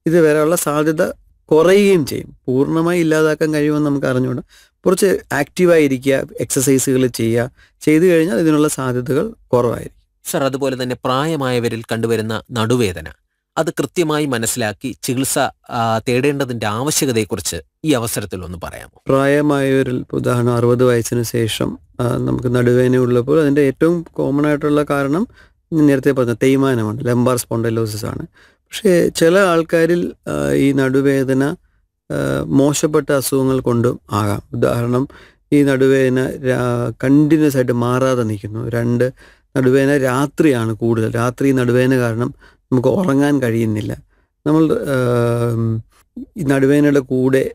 ഇത് വരാനുള്ള സാധ്യത കുറയുകയും ചെയ്യും പൂർണ്ണമായി ഇല്ലാതാക്കാൻ കഴിയുമെന്ന് നമുക്ക് അറിഞ്ഞുകൊണ്ട് കുറച്ച് ആക്റ്റീവായിരിക്കുക എക്സസൈസുകൾ ചെയ്യുക ചെയ്തു കഴിഞ്ഞാൽ ഇതിനുള്ള സാധ്യതകൾ കുറവായിരിക്കും സർ അതുപോലെ തന്നെ പ്രായമായവരിൽ കണ്ടുവരുന്ന നടുവേദന അത് കൃത്യമായി മനസ്സിലാക്കി ചികിത്സ ആ, തേടേണ്ടതിന്റെ ആവശ്യകതയെക്കുറിച്ച് ഈ അവസരത്തിൽ ഒന്ന് പറയാമോ പ്രായമായവരിൽ ഇപ്പോൾ ഉദാഹരണം അറുപത് വയസ്സിന് ശേഷം ആ, നമുക്ക് നടുവേദന ഉള്ളപ്പോൾ അതിൻ്റെ ഏറ്റവും കോമൺ ആയിട്ടുള്ള കാരണം ഞാൻ നേരത്തെ പറഞ്ഞ തേയ്മാനമാണ് ലംബാർ സ്പോണ്ടലോസിസ് ആണ് പക്ഷേ ചില ആൾക്കാരിൽ ആ, ഈ നടുവേദന ആ, മോശപ്പെട്ട അസുഖങ്ങൾ കൊണ്ടും ആകാം ഉദാഹരണം ഈ നടുവേദന കണ്ടിന്യൂസ് ആയിട്ട് മാറാതെ നിൽക്കുന്നു രണ്ട് നടുവേദന രാത്രിയാണ് കൂടുതൽ രാത്രി നടുവേദന കാരണം നമുക്ക് ഉറങ്ങാൻ കഴിയുന്നില്ല നമ്മൾ ആം, ഈ നടുവേദനയുടെ കൂടെ